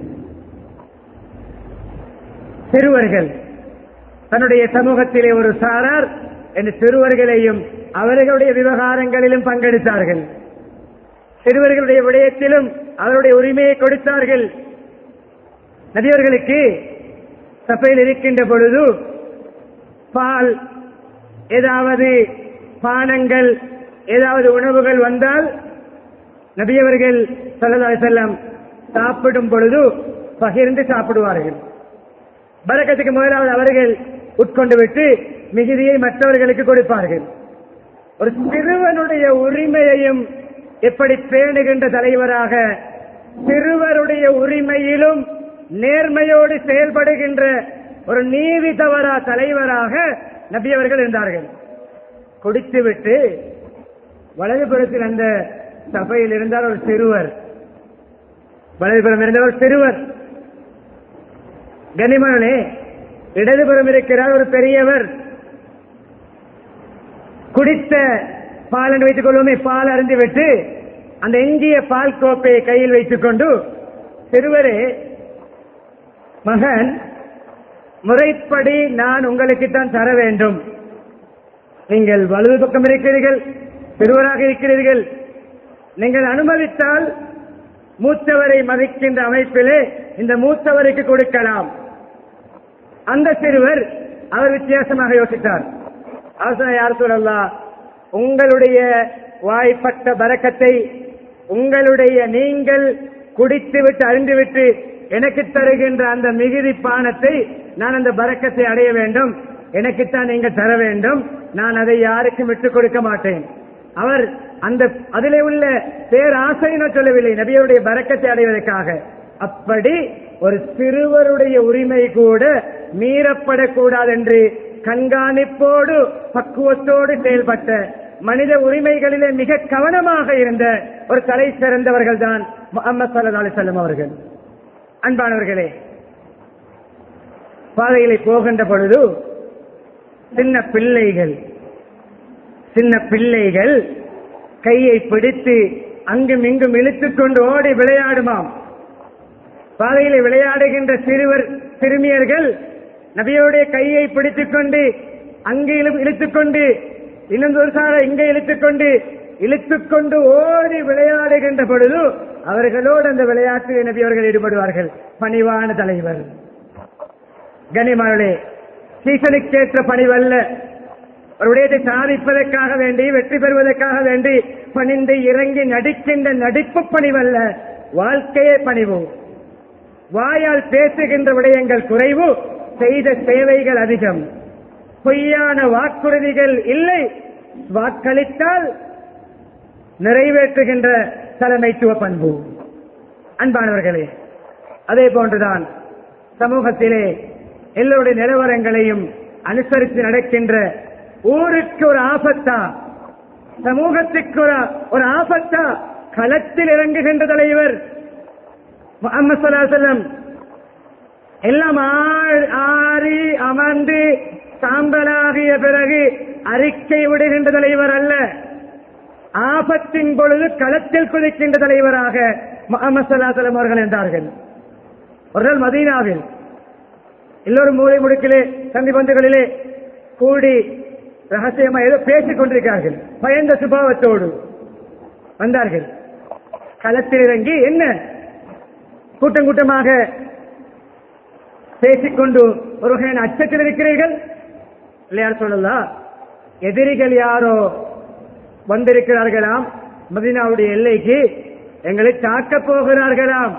சிறுவர்கள் தன்னுடைய சமூகத்திலே ஒரு சாரார் என்று சிறுவர்களையும் அவர்களுடைய விவகாரங்களிலும் பங்கெடுத்தார்கள் சிறுவர்களுடைய விடயத்திலும் அவருடைய உரிமையை கொடுத்தார்கள் நபியவர்களுக்கு சபையில் இருக்கின்ற பொழுது பால் ஏதாவது பானங்கள் ஏதாவது உணவுகள் வந்தால் நபியவர்கள் சல்லல்லாஹு அலைஹி வஸல்லம் சாப்பிடும் பொழுது பகிர்ந்து சாப்பிடுவார்கள் பரக்கத்துக்கு முதலாவது அவர்கள் உட்கொண்டு விட்டு மிகுதியை மற்றவர்களுக்கு கொடுப்பார்கள் ஒரு சிறுவனுடைய உரிமையையும் எப்படி பேணுகின்ற தலைவராக சிறுவருடைய உரிமையிலும் நேர்மையோடு செயல்படுகின்ற ஒரு நீதி தவறா தலைவராக நபி அவர்கள் இருந்தார்கள் குடித்துவிட்டு வலதுபுறத்தில் அந்த சபையில் இருந்தார் ஒரு சிறுவர் வலதுபுறம் இருந்த ஒரு சிறுவர் கனிமனே இடதுபுறம் இருக்கிறார் ஒரு பெரியவர் குடித்த பால் என்று வைத்துக் கொள்வோமே பால் அருந்தி விட்டு அந்த எஞ்சிய பால் கோப்பையை கையில் வைத்துக் கொண்டு சிறுவரே மகன் முறைப்படி நான் உங்களுக்கு தான் தர வேண்டும் நீங்கள் வலது பக்கம் இருக்கிறீர்கள் சிறுவராக இருக்கிறீர்கள் நீங்கள் அனுமதித்தால் மூத்தவரை மதிக்கின்ற அமைப்பிலே இந்த மூத்தவருக்கு கொடுக்கலாம் அந்த சிறுவர் அவர் வித்தியாசமாக யோசித்தார் அவசரம் யார் சொல்லலாம் உங்களுடைய வாய்ப்பட்ட பறக்கத்தை உங்களுடைய நீங்கள் குடித்துவிட்டு அறிந்துவிட்டு எனக்கு தருகின்ற அந்த மிகுதி பானத்தை நான் அந்த பறக்கத்தை அடைய வேண்டும் எனக்குத்தான் நீங்க தர வேண்டும் நான் அதை யாருக்கும் விட்டுக் கொடுக்க மாட்டேன் அவர் அந்த அதிலே உள்ள பேராசையின சொல்லவில்லை நபியுடைய பறக்கத்தை அடைவதற்காக அப்படி ஒரு சிறுவருடைய உரிமை கூட மீறப்படக்கூடாது என்று கண்காணிப்போடு பக்குவத்தோடு செயல்பட்ட மனித உரிமைகளிலே மிக கவனமாக இருந்த ஒரு தலை சிறந்தவர்கள் தான் முகமது சல்லா அலிசல்லம் அவர்கள் அன்பானவர்களே பாதையிலே போகின்ற பொழுது சின்ன பிள்ளைகள் சின்ன பிள்ளைகள் கையை பிடித்து அங்கும் இங்கும் இழுத்துக் கொண்டு ஓடி விளையாடுமாம் பாதையிலே விளையாடுகின்ற சிறுவர் சிறுமியர்கள் நபியோடைய கையை பிடித்துக் கொண்டு அங்கே இழுத்துக் கொண்டு இன்னொரு ஒரு சார இங்கே இழுத்துக் கொண்டு இழுத்துக் கொண்டு ஓடி விளையாடுகின்ற பொழுது அவர்களோடு அந்த விளையாட்டில் நபி அவர்கள் ஈடுபடுவார்கள் பணிவான தலைவர் கனிமாளே சீசனுக்கேற்ற பணிவல்ல ஒரு விடயத்தை சாதிப்பதற்காக வேண்டி வெற்றி பெறுவதற்காக வேண்டி பணிந்து இறங்கி நடிக்கின்ற நடிப்பு பணிவல்ல வாழ்க்கையே பணிவு வாயால் பேசுகின்ற விடயங்கள் குறைவு செய்த சேவைகள் அதிகம் பொய்யான வாக்குறுதிகள் இல்லை வாக்களித்தால் நிறைவேற்றுகின்ற தலைமைத்துவ பண்பு அன்பானவர்களே அதே போன்றுதான் சமூகத்திலே எல்லோருடைய நிலவரங்களையும் அனுசரித்து நடக்கின்ற ஊருக்கு ஒரு ஆபத்தா சமூகத்துக்கு ஒரு ஒரு ஆபத்தா களத்தில் இறங்குகின்ற தலைவர் முகமது சல்லாசல்லம் எல்லாம் ஆ- ஆறி அமர்ந்து சாம்பலாகிய பிறகு அறிக்கை விடுகின்ற தலைவர் அல்ல ஆபத்தின் பொழுது களத்தில் குதிக்கின்ற தலைவராக முகமது சல்லாசலம் அவர்கள் என்றார்கள் ஒரு நாள் மதீனாவில் எல்லோரும் மூலை முடுக்கிலே சந்தி பந்துகளிலே கூடி ரகசியமா ஏதோ பேசிக் கொண்டிருக்கிறார்கள் பயந்த சுபாவத்தோடு வந்தார்கள் களத்தில் இறங்கி என்ன கூட்டம் கூட்டமாக பேசிக்கொண்டு ஒரு வகையான அச்சத்தில் இருக்கிறீர்கள் இல்லையார் சொல்லலாம் எதிரிகள் யாரோ வந்திருக்கிறார்களாம் மதீனாவுடைய எல்லைக்கு எங்களை தாக்கப் போகிறார்களாம்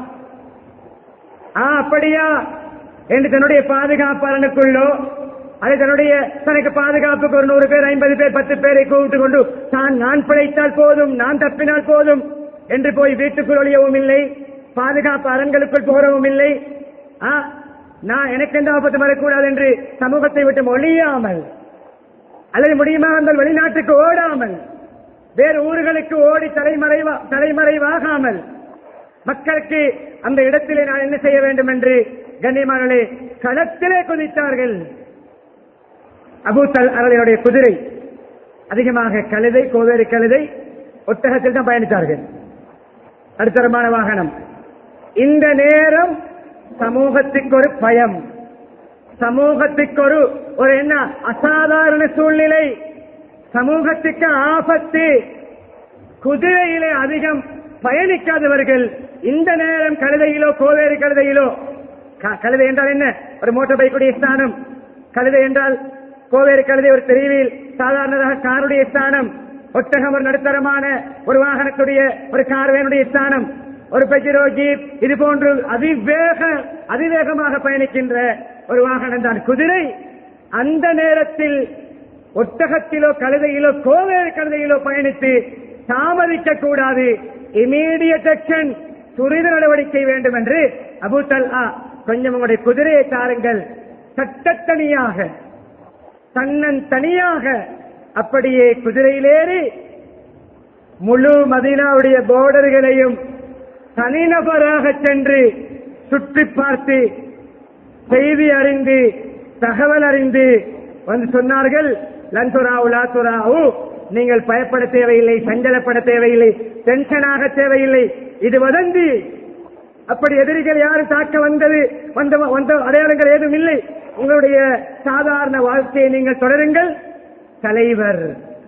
ஆ அப்படியா என்று தன்னுடைய பாதுகாப்பாளனுக்குள்ளோ அது தன்னுடைய தனக்கு பாதுகாப்புக்கு ஒரு நூறு பேர் ஐம்பது பேர் பத்து பேரை கூப்பிட்டு கொண்டு தான் நான் பிழைத்தால் போதும் நான் தப்பினால் போதும் என்று போய் வீட்டுக்குள் ஒழியவும் இல்லை பாதுகாப்பு அரண்களுக்குள் போறவும் இல்லை ஆ, நான் எனக்கு எந்த ஆபத்து வரக்கூடாது என்று சமூகத்தை விட்டு ஒழியாமல் அல்லது முடியுமா இருந்தால் வெளிநாட்டுக்கு ஓடாமல் வேறு ஊர்களுக்கு ஓடி தலைமறைவா தலைமறைவாகாமல் மக்களுக்கு அந்த இடத்திலே நான் என்ன செய்ய வேண்டும் என்று கண்ணியமானே களத்திலே குதித்தார்கள் அபூ தல் அவர்களுடைய குதிரை அதிகமாக கழுதை கோவேறு கழுதை ஒட்டகத்தில் தான் பயணித்தார்கள் நடுத்தரமான வாகனம் இந்த நேரம் சமூகத்துக்கு ஒரு பயம் சமூகத்துக்கு ஒரு ஒரு என்ன அசாதாரண சூழ்நிலை சமூகத்துக்கு ஆபத்து குதிரையிலே அதிகம் பயணிக்காதவர்கள் இந்த நேரம் கழுதையிலோ கோவேறு கழுதையிலோ க- கழுதை என்றால் என்ன ஒரு மோட்டார் பைக்குடைய ஸ்தானம் கழுதை என்றால் கோவேறு கழுதை ஒரு தெருவில் சாதாரண காருடைய ஸ்தானம் ஒட்டகம் ஒரு நடுத்தரமான ஒரு வாகனத்துடைய ஒரு கார்வேனுடைய ஸ்தானம் ஒரு பெஜிரோ ஜீப் இது போன்று அதிவேக அதிவேகமாக பயணிக்கின்ற ஒரு வாகனம் தான் குதிரை அந்த நேரத்தில் ஒட்டகத்திலோ கழுதையிலோ கோவேறு கழுதையிலோ பயணித்து தாமதிக்க கூடாது இமீடியட் ஆக்ஷன் துரித நடவடிக்கை வேண்டும் என்று அபு தல்ஹா கொஞ்சம் உங்களுடைய குதிரையை தாருங்கள் சட்டத்தனியாக தன்னன் தனியாக அப்படியே குதிரையிலேறி முழு மதீனாவுடைய போர்டர்களையும் தனிநபராக சென்று சுற்றி பார்த்து செய்தி அறிந்து தகவல் அறிந்து வந்து சொன்னார்கள் லன்துராவு லாத்துராவு நீங்கள் பயப்பட தேவையில்லை சஞ்சலப்பட தேவையில்லை டென்ஷனாக தேவையில்லை இது வதந்தி அப்படி எதிரிகள் யாரும் தாக்க வந்தது வந்த வந்த அடையாளங்கள் ஏதும் இல்லை உங்களுடைய சாதாரண வாழ்க்கையை நீங்கள் தொடருங்கள் தலைவர்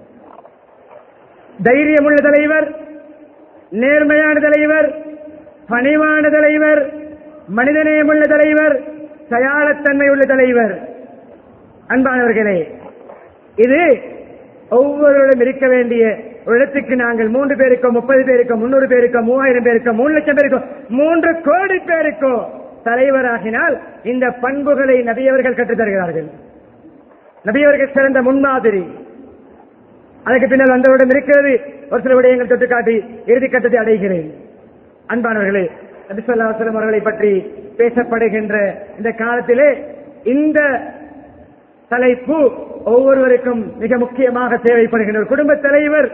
தைரியமுள்ள தலைவர் நேர்மையான தலைவர் பணிவான தலைவர் மனிதநேயமுள்ள தலைவர் தயாளத்தன்மை உள்ள தலைவர் அன்பானவர்களே இது ஒவ்வொருவரும் இருக்க வேண்டிய ஒரு இடத்துக்கு நாங்கள் மூன்று பேருக்கோ முப்பது பேருக்கோ முன்னூறு பேருக்கோ மூவாயிரம் பேருக்கோ மூணு லட்சம் பேருக்கோ மூன்று கோடி பேருக்கோ தலைவராகினால் இந்த பண்புகளை நபியவர்கள் கற்றுத் தருகிறார்கள் நபியவர்கள் சிறந்த முன்மாதிரி அதுக்கு பின்னால் வந்தவரிடம் இருக்கிறது ஒரு சில விடயங்கள் தொட்டு காட்டி இறுதி கட்டத்தை அடைகிறேன் அன்பானவர்களே நபிசல்லாசலம் அவர்களை பற்றி பேசப்படுகின்ற இந்த காலத்திலே இந்த தலைப்பு ஒவ்வொருவருக்கும் மிக முக்கியமாக தேவைப்படுகின்ற ஒரு குடும்ப தலைவர்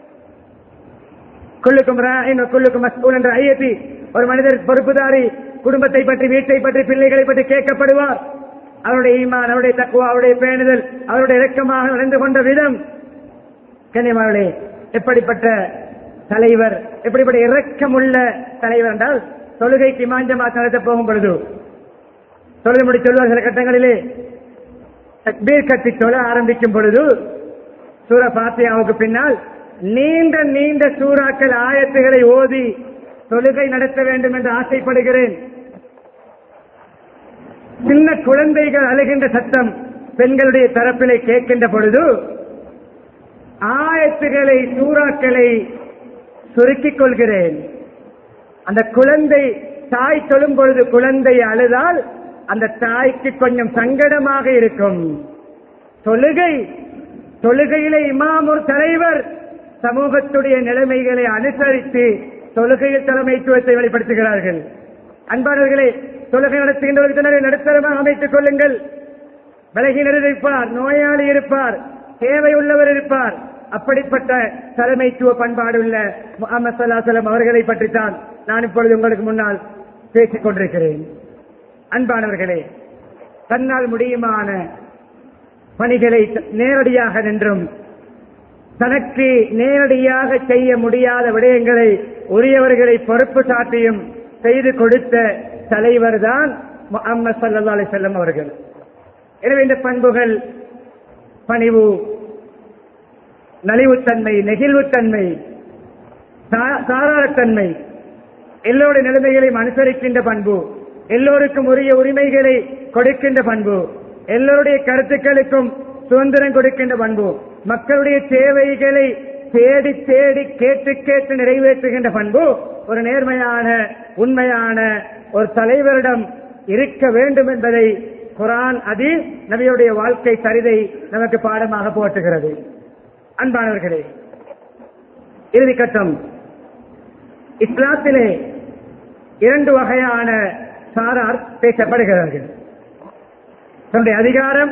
குள்ளுக்கும் ராயின் குள்ளுக்கும் மஸ்கூல் என்ற ஐயத்தி ஒரு மனிதர் பொறுப்புதாரி குடும்பத்தை பற்றி வீட்டை பற்றி பிள்ளைகளை பற்றி கேட்கப்படுவார் அவருடைய ஈமான் அவருடைய தக்குவா அவருடைய பேணுதல் அவருடைய இறக்கமாக நடந்து கொண்ட விதம் கன்னியமாவளே எப்படிப்பட்ட தலைவர் எப்படிப்பட்ட இரக்கமுள்ள தலைவர் என்றால் தொழுகைக்கு மாஞ்சமாக நடத்த போகும் பொழுது தொழுகை முடி சொல்வார் சில கட்டங்களிலே தக்பீர் கட்டி தொழ ஆரம்பிக்கும் பொழுது சூர பாத்தியாவுக்கு பின்னால் நீண்ட நீண்ட சூறாக்கள் ஆயத்துகளை ஓதி தொழுகை நடத்த வேண்டும் என்று ஆசைப்படுகிறேன் சின்ன குழந்தைகள் அழுகின்ற சத்தம் பெண்களுடைய தரப்பிலே கேட்கின்ற பொழுது ஆயத்துகளை சூறாக்களை சுருக்கிக் கொள்கிறேன் அந்த குழந்தை தாய் தொழும் பொழுது குழந்தை அழுதால் அந்த தாய்க்கு கொஞ்சம் சங்கடமாக இருக்கும் தொழுகை தொழுகையிலே இமாம் ஒரு தலைவர் சமூகத்துடைய நிலைமைகளை அனுசரித்து தொழுகையில் தலைமைத்துவத்தை வெளிப்படுத்துகிறார்கள் அன்பானவர்களே தொழுகை நடத்துகின்றவர்கள் நடுத்தரமாக அமைத்துக் கொள்ளுங்கள் விலகினர் இருப்பார் நோயாளி இருப்பார் தேவை உள்ளவர் இருப்பார் அப்படிப்பட்ட தலைமைத்துவ பண்பாடு உள்ள முகமது சல்லாசலம் அவர்களை பற்றித்தான் நான் இப்பொழுது உங்களுக்கு முன்னால் பேசிக் கொண்டிருக்கிறேன் அன்பானவர்களே தன்னால் முடியுமான பணிகளை நேரடியாக நின்றும் தனக்கு நேரடியாக செய்ய முடியாத விடயங்களை உரியவர்களை பொறுப்பு சாட்டியும் செய்து கொடுத்த தலைவர் தான் முகமது சல்லா அலி செல்லம் அவர்கள் எனவே இந்த பண்புகள் பணிவு நலிவுத்தன்மை நெகிழ்வுத்தன்மை தா- தாராளத்தன்மை எல்லோருடைய நிலைமைகளையும் அனுசரிக்கின்ற பண்பு எல்லோருக்கும் உரிய உரிமைகளை கொடுக்கின்ற பண்பு எல்லோருடைய கருத்துக்களுக்கும் சுதந்திரம் கொடுக்கின்ற பண்பு மக்களுடைய தேவைகளை தேடி தேடி கேட்டு கேட்டு நிறைவேற்றுகின்ற பண்பு ஒரு நேர்மையான உண்மையான ஒரு தலைவரிடம் இருக்க வேண்டும் என்பதை குரான் அதி நபியுடைய வாழ்க்கை சரிதை நமக்கு பாடமாக போட்டுகிறது அன்பானவர்களே இறுதி கட்டம் இஸ்லாத்திலே இரண்டு வகையான சாரார் பேசப்படுகிறார்கள் தன்னுடைய அதிகாரம்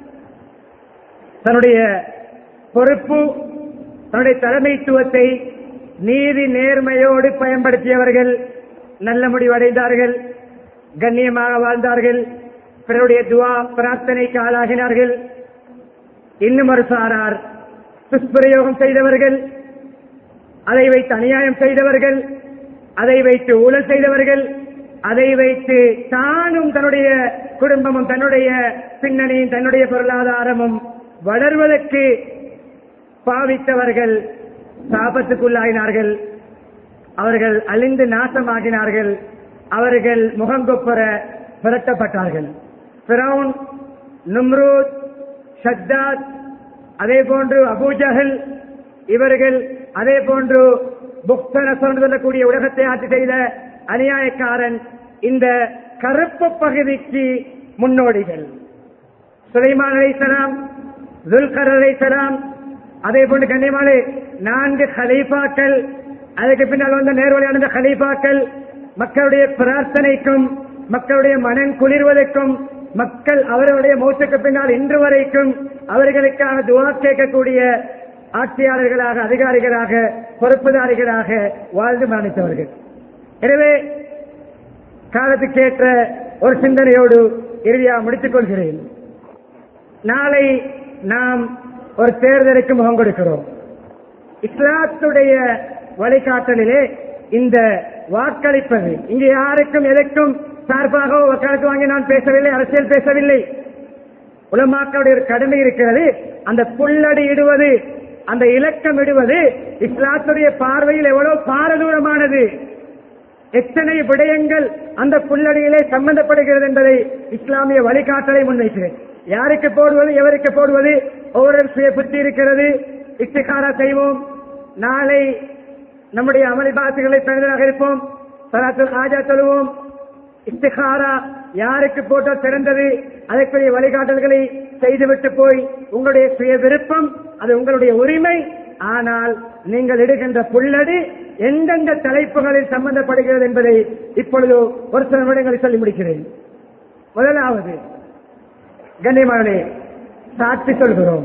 தன்னுடைய பொறுப்பு தன்னுடைய தலைமைத்துவத்தை நீதி நேர்மையோடு பயன்படுத்தியவர்கள் நல்ல முடிவடைந்தார்கள் கண்ணியமாக வாழ்ந்தார்கள் பிறருடைய துவா பிரார்த்தனைக்கு ஆளாகினார்கள் இன்னும் ஒரு சாரார் துஷ்பிரயோகம் செய்தவர்கள் அதை வைத்து அநியாயம் செய்தவர்கள் அதை வைத்து ஊழல் செய்தவர்கள் அதை வைத்து தானும் தன்னுடைய குடும்பமும் தன்னுடைய பின்னணியும் தன்னுடைய பொருளாதாரமும் வளர்வதற்கு பாவித்தவர்கள் சாபத்துக்குள்ளாயினார்கள் அவர்கள் அழிந்து நாசமாகினார்கள் அவர்கள் முகங்கொப்பர விரட்டப்பட்டார்கள் பிரவுன் நும்ரூத் ஷத்தாத் அதே போன்று அபூஜஹல் இவர்கள் அதே போன்று புக்தனசன் சொல்லக்கூடிய உலகத்தை ஆட்சி செய்த அநியாயக்காரன் இந்த கருப்பு பகுதிக்கு முன்னோடிகள் சுலைமான் அலைசலாம் துல்கர் அலைசலாம் அதே போன்று கண்ணியமானே நான்கு ஹலீஃபாக்கள் அதுக்கு பின்னால் வந்த நேர்வழி அடைந்த ஹலீஃபாக்கள் மக்களுடைய பிரார்த்தனைக்கும் மக்களுடைய மனம் குளிர்வதற்கும் மக்கள் அவர்களுடைய மூச்சுக்கு பின்னால் இன்று வரைக்கும் அவர்களுக்காக துவா கேட்கக்கூடிய ஆட்சியாளர்களாக அதிகாரிகளாக பொறுப்புதாரிகளாக வாழ்ந்து மரணித்தவர்கள் எனவே காலத்துக்கேற்ற ஒரு சிந்தனையோடு இறுதியாக முடித்துக் கொள்கிறேன் நாளை நாம் ஒரு தேர்தலுக்கு முகம் கொடுக்கிறோம் இஸ்லாத்துடைய வழிகாட்டலிலே இந்த வாக்களிப்பது இங்கு யாருக்கும் எதற்கும் சார்பாக வக்காலத்து வாங்கி நான் பேசவில்லை அரசியல் பேசவில்லை உலமாக்களுடைய ஒரு கடமை இருக்கிறது அந்த புல்லடி இடுவது அந்த இலக்கம் இடுவது இஸ்லாத்துடைய பார்வையில் எவ்வளவு பாரதூரமானது எத்தனை விடயங்கள் அந்த புல்லடியிலே சம்பந்தப்படுகிறது என்பதை இஸ்லாமிய வழிகாட்டலை முன்வைக்கிறேன் யாருக்கு போடுவது எவருக்கு போடுவது ஒவ்வொரு சுய புத்தி இருக்கிறது இஷ்டிகாரா செய்வோம் நாளை நம்முடைய அமளிபாசுகளை பெறுவதாக இருப்போம் சலாத்துல் ஆஜா சொல்லுவோம் இஸ்திகாரா யாருக்கு போட்டால் சிறந்தது அதற்குரிய வழிகாட்டல்களை செய்துவிட்டு போய் உங்களுடைய சுய விருப்பம் அது உங்களுடைய உரிமை ஆனால் நீங்கள் இடுகின்ற புல்லடி எந்தெந்த தலைப்புகளில் சம்பந்தப்படுகிறது என்பதை இப்பொழுது ஒரு சில நிமிடங்களில் சொல்லி முடிக்கிறேன் முதலாவது கண்ணியமானே சாட்சி சொல்கிறோம்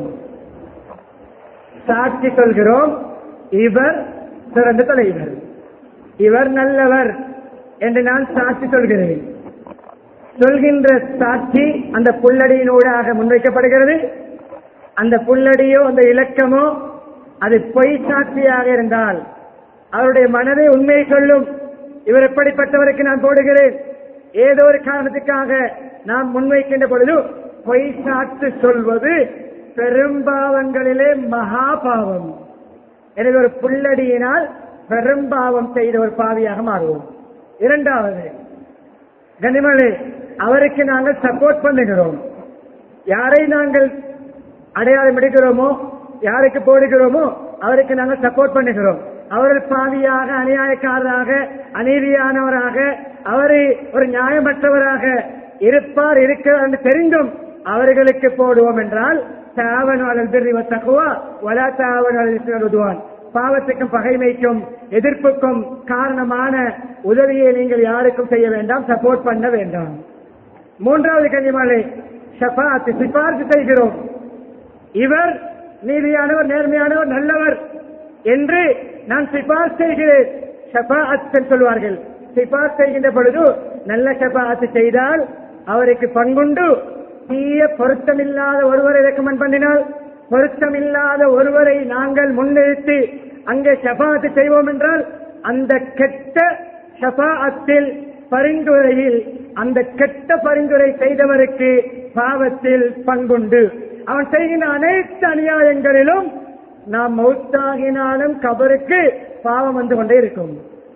சாட்சி சொல்கிறோம் இவர் சிறந்த தலைவர் இவர் நல்லவர் என்று நான் சாட்சி சொல்கிறேன் சொல்கின்ற சாட்சி அந்த புல்லடியினூடாக முன்வைக்கப்படுகிறது அந்த புல்லடியோ அந்த இலக்கமோ அது பொய் சாட்சியாக இருந்தால் அவருடைய மனதை உண்மையை சொல்லும் இவர் எப்படிப்பட்டவருக்கு நான் போடுகிறேன் ஏதோ ஒரு காரணத்துக்காக நாம் முன்வைக்கின்ற பொழுது பொய் சாட்சி சொல்வது பெரும்பாவங்களிலே மகா பாவம் எனவே ஒரு புல்லடியினால் பெரும்பாவம் செய்த ஒரு பாவியாக மாறுவோம் இரண்டாவது கனிமலை அவருக்கு நாங்கள் சப்போர்ட் பண்ணுகிறோம் யாரை நாங்கள் அடையாளம் எடுக்கிறோமோ யாருக்கு போடுகிறோமோ அவருக்கு நாங்கள் சப்போர்ட் பண்ணுகிறோம் அவர்கள் பாவியாக அநியாயக்காரராக அநீதியானவராக அவரை ஒரு நியாயமற்றவராக இருப்பார் இருக்கிறார் என்று தெரிந்தும் அவர்களுக்கு போடுவோம் என்றால் தாவனாளர் பிரிவ தகுவா வலா தாவனாளர் உதுவான் பாவத்துக்கும் பகைமைக்கும் எதிர்ப்புக்கும் காரணமான உதவியை நீங்கள் யாருக்கும் செய்ய வேண்டாம் சப்போர்ட் பண்ண வேண்டாம் மூன்றாவது கன்னிமாலை ஷபாத் சிபார்த்து செய்கிறோம் இவர் நீதியானவர் நேர்மையானவர் நல்லவர் என்று நான் சிபார்த்து செய்கிறேன் ஷபாத் சொல்வார்கள் சிபார்த்து செய்கின்ற பொழுது நல்ல ஷபாத்து செய்தால் அவருக்கு பங்குண்டு தீய பொருத்தமில்லாத ஒருவரை ரெக்கமெண்ட் பண்ணினால் பொருத்தமில்லாத ஒருவரை நாங்கள் முன்னிறுத்தி அங்கே ஷபாத்து செய்வோம் என்றால் அந்த கெட்ட ஷபாத்தில் பரிந்துரையில் அந்த கெட்ட பரிந்துரை செய்தவருக்கு பாவத்தில் பங்குண்டு அவன் செய்கின்ற அனைத்து அநியாயங்களிலும் நாம் மௌத்தாகினாலும் கபருக்கு பாவம் வந்து கொண்டே இருக்கும்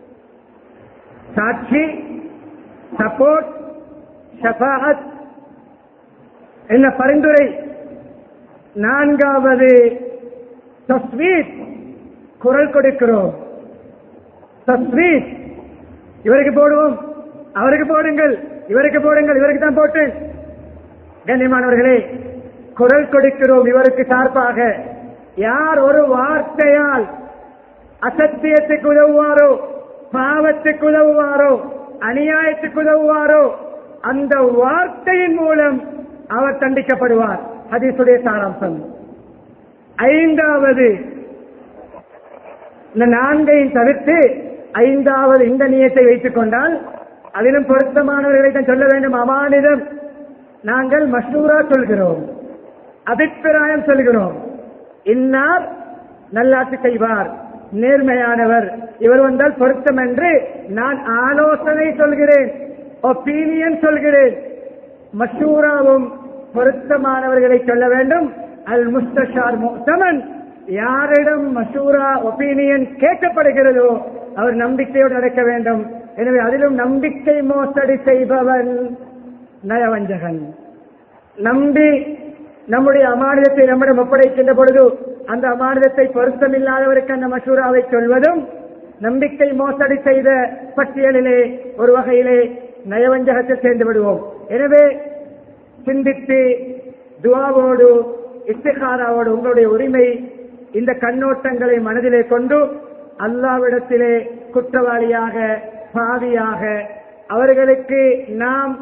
சாட்சி சப்போர்ட் ஷபாத் என்ன பரிந்துரை நான்காவது தஸ்வீத் குரல் கொடுக்கிறோம் தஸ்வீத் இவருக்கு போடுவோம் அவருக்கு போடுங்கள் இவருக்கு போடுங்கள் இவருக்கு தான் போட்டேன் கண்ணியமானவர்களே குரல் கொடுக்கிறோம் இவருக்கு சார்பாக யார் ஒரு வார்த்தையால் அசத்தியத்துக்கு உதவுவாரோ பாவத்துக்கு உதவுவாரோ அநியாயத்துக்கு உதவுவாரோ அந்த வார்த்தையின் மூலம் அவர் தண்டிக்கப்படுவார் ஹதீசுடைய சாராம்சம் ஐந்தாவது இந்த நான்கையும் தவிர்த்து ஐந்தாவது இந்த நியத்தை வைத்துக் கொண்டால் அதிலும் பொருத்தமானவர்களை தான் சொல்ல வேண்டும் அமானிதம் நாங்கள் மஷூரா சொல்கிறோம் அபிப்பிராயம் சொல்கிறோம் இன்னார் நல்லாட்சி செய்வார் நேர்மையானவர் இவர் வந்தால் பொருத்தம் என்று நான் ஆலோசனை சொல்கிறேன் ஒப்பீனியன் சொல்கிறேன் மஷூராவும் பொருத்தமானவர்களை சொல்ல வேண்டும் அல் முஸ்தஷார் முத்தமன் யாரிடம் மஷூரா ஒப்பீனியன் கேட்கப்படுகிறதோ அவர் நம்பிக்கையோடு நடக்க வேண்டும் எனவே அதிலும் நம்பிக்கை மோசடி செய்பவன் நயவஞ்சகன் நம்பி நம்முடைய அமானிதத்தை நம்மிடம் ஒப்படைக்கின்ற பொழுது அந்த அமானிதத்தை பொருத்தமில்லாதவருக்கு அந்த மசூராவை சொல்வதும் நம்பிக்கை மோசடி செய்த பட்டியலிலே ஒரு வகையிலே நயவஞ்சகத்தில் சேர்ந்து விடுவோம் எனவே சிந்தித்து துவாவோடு இஸ்திகாராவோடு உங்களுடைய உரிமை இந்த கண்ணோட்டங்களை மனதிலே கொண்டு அல்லாவிடத்திலே குற்றவாளியாக பாவியாக அவர்களுக்கு நாம்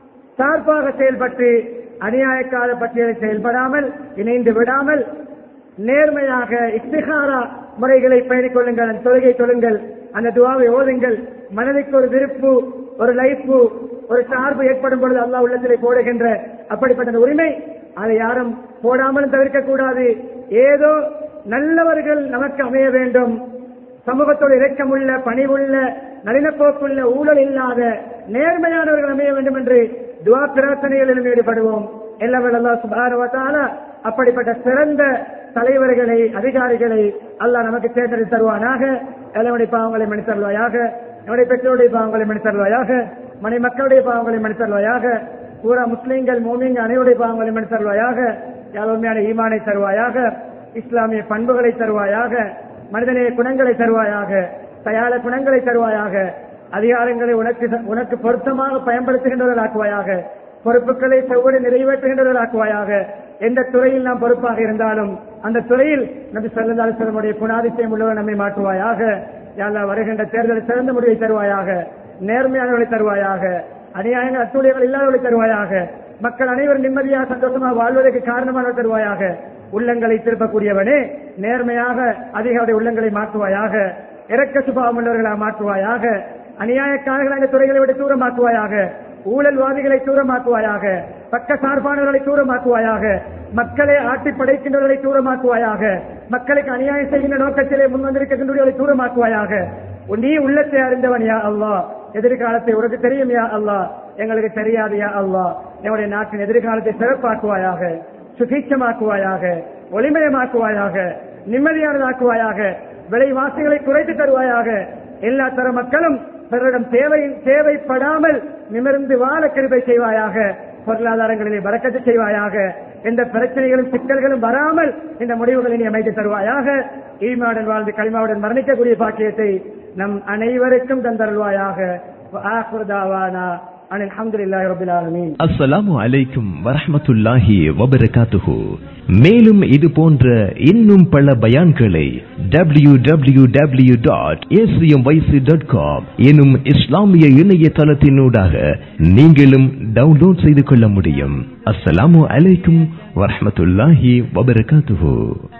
சார்பாக செயல்பட்டு அநியாயக்கார பட்டியலில் செயல்படாமல் இணைந்து விடாமல் நேர்மையாக இஸ்திகாரா முறைகளை பயணிக் கொள்ளுங்கள் அந்த தொழுகை தொழுங்கள் அந்த துவாவை ஓதுங்கள் மனதிற்கு ஒரு விருப்பு ஒரு லைஃபு ஒரு சார்பு ஏற்படும் பொழுது அல்லாஹ் உள்ளத்திலே போடுகின்ற அப்படிப்பட்ட அந்த உரிமை அதை யாரும் போடாமலும் தவிர்க்க கூடாது ஏதோ நல்லவர்கள் நமக்கு அமைய வேண்டும் சமூகத்தோடு இரக்கமுள்ள பணிவுள்ள நளினப்போக்குள்ள ஊழல் இல்லாத நேர்மையானவர்கள் அமைய வேண்டும் என்று துவா பிரார்த்தனைகளிலும் ஈடுபடுவோம் எல்லாம் அல்லாஹ் சுப்ஹானஹு வ தஆலா அப்படிப்பட்ட சிறந்த தலைவர்களை அதிகாரிகளை அல்லாஹ் நமக்கு தேர்ந்தெடுத்து தருவானாக எல்லவனுடைய பாவங்களை மன்னித்து தருவாயாக நம்முடைய பெற்றோருடைய பாவங்களை மன்னித்து தருவாயாக மனை மக்களுடைய பாவங்களை மன்னித்து தருவாயாக பூரா முஸ்லீம்கள் மோமிங்க அனைவருடைய பாவங்களை மன்னித்து தருவாயாக யார் உண்மையான ஈமானை தருவாயாக இஸ்லாமிய பண்புகளை தருவாயாக மனிதநேய குணங்களை தருவாயாக தயார குணங்களை தருவாயாக அதிகாரங்களை உனக்கு உனக்கு பொருத்தமாக பயன்படுத்துகின்றவர்களாக்குவாயாக பொறுப்புகளை செவ்வொரு நிறைவேற்றுகின்றவர்களாக்குவாயாக எந்த துறையில் நாம் பொறுப்பாக இருந்தாலும் அந்த துறையில் நபி சொல்லதால் செல்லமுடைய குணாதிசயம் உள்ளவர் நம்மை மாற்றுவாயாக யாரா வருகின்ற தேர்தலை சிறந்த முடிவை தருவாயாக நேர்மையானவர்களை தருவாயாக அநியாயங்கள் அத்துடையவர்கள் இல்லாதவர்களை தருவாயாக மக்கள் அனைவரும் நிம்மதியாக சந்தோஷமாக வாழ்வதற்கு காரணமாக தருவாயாக உள்ளங்களை திருப்பக்கூடியவனே நேர்மையாக அதிகாரிய உள்ளங்களை மாற்றுவாயாக இறக்க சுபாவம் உள்ளவர்களாக மாற்றுவாயாக அநியாயக்காரர்கள் அந்த துறைகளை விட்டு தூரமாக்குவாயாக ஊழல்வாதிகளை தூரமாக்குவாயாக பக்க சார்பானவர்களை தூரமாக்குவாயாக மக்களை ஆட்டி படைக்கின்றவர்களை தூரமாக்குவாயாக மக்களுக்கு அநியாயம் செய்கின்ற நோக்கத்திலே முன் வந்திருக்கின்றவர்களை தூரமாக்குவாயாக நீ உள்ளத்தை அறிந்தவன் யா அல்லா எதிர்காலத்தை உனக்கு தெரியும் யா அல்லா எங்களுக்கு தெரியாது யா அல்லா எங்களுடைய நாட்டின் எதிர்காலத்தை சிறப்பாக்குவாயாக சுபீட்சமாக்குவாயாக ஒளிமயமாக்குவாயாக நிம்மதியானதாக்குவாயாக விலைவாசிகளை குறைத்து தருவாயாக எல்லா தர மக்களும் பிறரிடம் தேவை தேவைப்படாமல் நிமிர்ந்து வாழ கிருபை செய்வாயாக பொருளாதாரங்களிலே வரக்கத்து செய்வாயாக எந்த பிரச்சனைகளும் சிக்கல்களும் வராமல் இந்த முடிவுகளை நீ அமைத்து தருவாயாக ஈமாவுடன் வாழ்ந்து களிமாவுடன் மரணிக்கக்கூடிய பாக்கியத்தை நம் அனைவருக்கும் தந்தருள்வாயாக அனில் அல்ஹம்துலில்லாஹி ரபில் ஆலமீன் அஸ்ஸலாமு அலைக்கும் வரஹ்மத்துல்லாஹி வபரகாத்துஹு மேலும் இது போன்ற இன்னும் பல பயான்களை W W W dot dot com எனும் இஸ்லாமிய இணையதளத்தினூடாக நீங்களும் டவுன்லோட் செய்து கொள்ள முடியும் அஸ்ஸலாமு அலைக்கும் வரஹ்மத்துல்லாஹி வபரகாத்துஹு